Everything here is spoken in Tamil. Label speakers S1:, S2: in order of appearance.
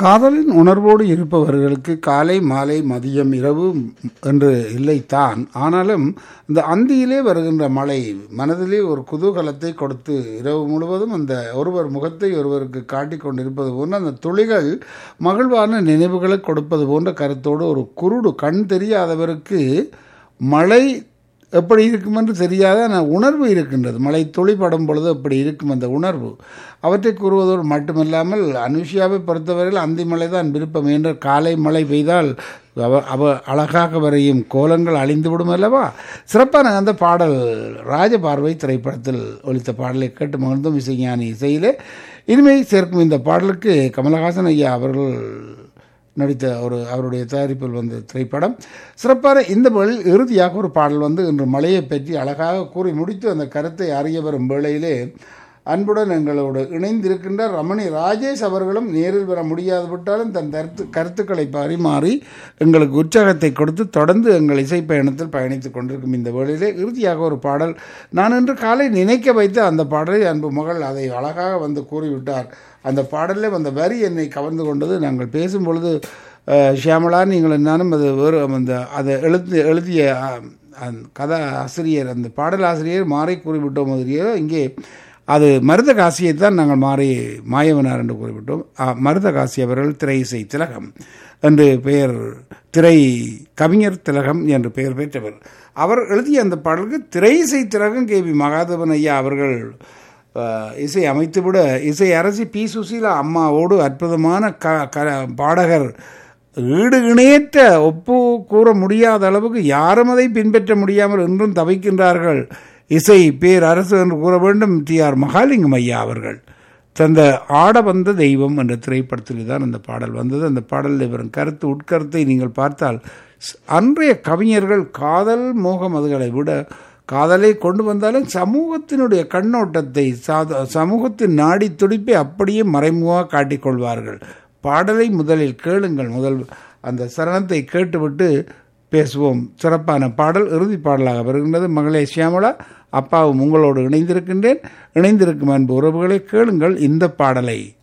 S1: காதலின் உணர்வோடு இருப்பவர்களுக்கு காலை மாலை மதியம் இரவு என்று இல்லைத்தான் ஆனாலும் இந்த அந்தியிலே வருகின்ற மழை மனதிலே ஒரு குதூகலத்தை கொடுத்து இரவு முழுவதும் அந்த ஒருவர் முகத்தை ஒருவருக்கு காட்டிக் கொண்டிருப்பது போன்ற அந்த துளிகள் மகிழ்வான நினைவுகளை கொடுப்பது போன்ற கருத்தோடு ஒரு குருடு கண் தெரியாதவருக்கு மழை எப்படி இருக்கும் என்று தெரியாத ஆனால் உணர்வு இருக்கின்றது மழை துளிப்படும் பொழுது அப்படி இருக்கும் அந்த உணர்வு அவற்றை கூறுவதோடு மட்டுமல்லாமல் அனுஷியாவை பொறுத்தவரையில் அந்தி மழை தான் விருப்பம் என்ற காலை மழை பெய்தால் அவ அவ அழகாக வரையும் கோலங்கள் அழிந்துவிடும் அல்லவா சிறப்பான அந்த பாடல் ராஜபார்வை திரைப்படத்தில் ஒலித்த பாடலை கேட்டு மகிழ்ந்தும் இசைஞானி இசையிலே இனிமை சேர்க்கும் இந்த பாடலுக்கு கமலஹாசன் ஐயா அவர்கள் நடித்த ஒரு அவருடைய தயாரிப்பில் வந்த திரைப்படம் சிறப்பான இந்த வேளையில் இறுதியாக ஒரு பாடல் வந்து இன்று மழையை பற்றி அழகாக கூறி முடித்து அந்த கருத்தை அறிய வரும் வேளையிலே அன்புடன் எங்களோடு இணைந்திருக்கின்ற ரமணி ராஜேஷ் அவர்களும் நேரில் வர முடியாது விட்டாலும் தன் கருத்து கருத்துக்களை பரிமாறி எங்களுக்கு உற்சாகத்தை கொடுத்து தொடர்ந்து எங்கள் இசை பயணத்தில் பயணித்துக் கொண்டிருக்கும் இந்த வேளையிலே இறுதியாக ஒரு பாடல் நான் இன்று காலை நினைக்க வைத்த அந்த பாடலை அன்பு மகள் அதை அழகாக வந்து கூறிவிட்டார் அந்த பாடலில் அந்த வரி என்னை கவர்ந்து கொண்டது நாங்கள் பேசும் பொழுது ஷியாமலா நீங்கள் என்னாலும் அது வேறு அந்த அதை எழுத்து எழுதிய அந்த கதா ஆசிரியர் அந்த பாடல் ஆசிரியர் மாறி கூறிவிட்டோம் மாதிரியோ இங்கே அது மருத காசியை தான் நாங்கள் மாறி மாயவனார் என்று கூறிவிட்டோம் மருத காசி அவர்கள் திரை இசை திலகம் என்று பெயர் திரை கவிஞர் திலகம் என்று பெயர் பெற்றவர் அவர் எழுதிய அந்த பாடலுக்கு திரை இசை திலகம் கே வி மகாதேவன் ஐயா அவர்கள் இசை அமைத்துவிட இசை அரசி பி சுசீலா அம்மாவோடு அற்புதமான க க பாடகர் ஈடு இணையற்ற ஒப்பு கூற முடியாத அளவுக்கு யாரும் அதை பின்பற்ற முடியாமல் இன்றும் தவிக்கின்றார்கள் இசை பேர் அரசு என்று கூற வேண்டும் டி ஆர் மகாலிங்கம் ஐயா அவர்கள் தந்த ஆட வந்த தெய்வம் என்ற திரைப்படத்தில் தான் அந்த பாடல் வந்தது அந்த பாடலில் வரும் கருத்து உட்கருத்தை நீங்கள் பார்த்தால் அன்றைய கவிஞர்கள் காதல் மோகம் அதுகளை விட காதலை கொண்டு வந்தாலும் சமூகத்தினுடைய கண்ணோட்டத்தை சமூகத்தின் நாடி துடிப்பை அப்படியே மறைமுகமாக காட்டிக்கொள்வார்கள் பாடலை முதலில் கேளுங்கள் முதல் அந்த சரணத்தை கேட்டுவிட்டு பேசுவோம் சிறப்பான பாடல் இறுதி பாடலாக வருகின்றது மகளே சியாமலா அப்பாவும் உங்களோடு இணைந்திருக்கின்றேன் இணைந்திருக்கும் அன்பு உறவுகளை கேளுங்கள் இந்த பாடலை